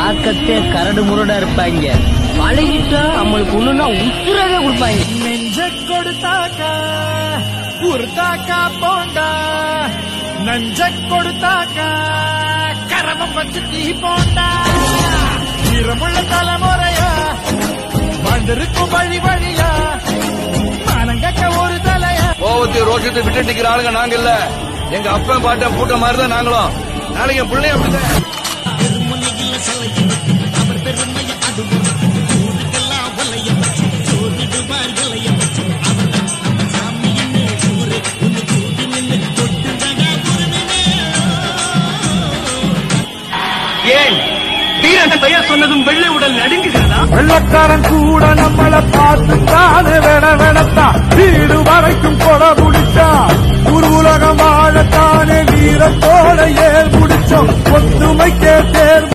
பார்க்கத்தே கரடு முரடா இருப்பாங்க பழகிட்டா நம்மளுக்கு ஒண்ணுன்னா உசுரவே கொடுப்பாங்க நெஞ்ச கொடுத்தாக்கா உருத்தாக்கா போண்டா நஞ்ச கொடுத்தாக்கா கரமம் வச்சு தீ போண்டா ஈரமுள்ள தலைமுறையா வாழ்ந்திருக்கும் வழி வழியா மானங்கக்க ஒரு தலையா கோவத்தை ரோஷத்தை விட்டு நிக்கிற ஆளுங்க நாங்க இல்ல எங்க அப்பன் பாட்டன் பூட்ட மாதிரி தான் நாங்களும் நாளைக்கு என் பிள்ளைய அப்படிதான் ஏன் வீரன் பெயர் சொன்னதும் வெள்ளை உடல் நடுங்குகிறதா வெள்ளக்காரன் கூட நம்மள பார்த்து தானே வெட வெடத்தா வீடு வரைக்கும் கொட புடிச்சா ஒரு உலகம் வாழத்தானே வீரத்தோட ஏர் புடிச்சோம் ஒத்துமைக்கே தேர்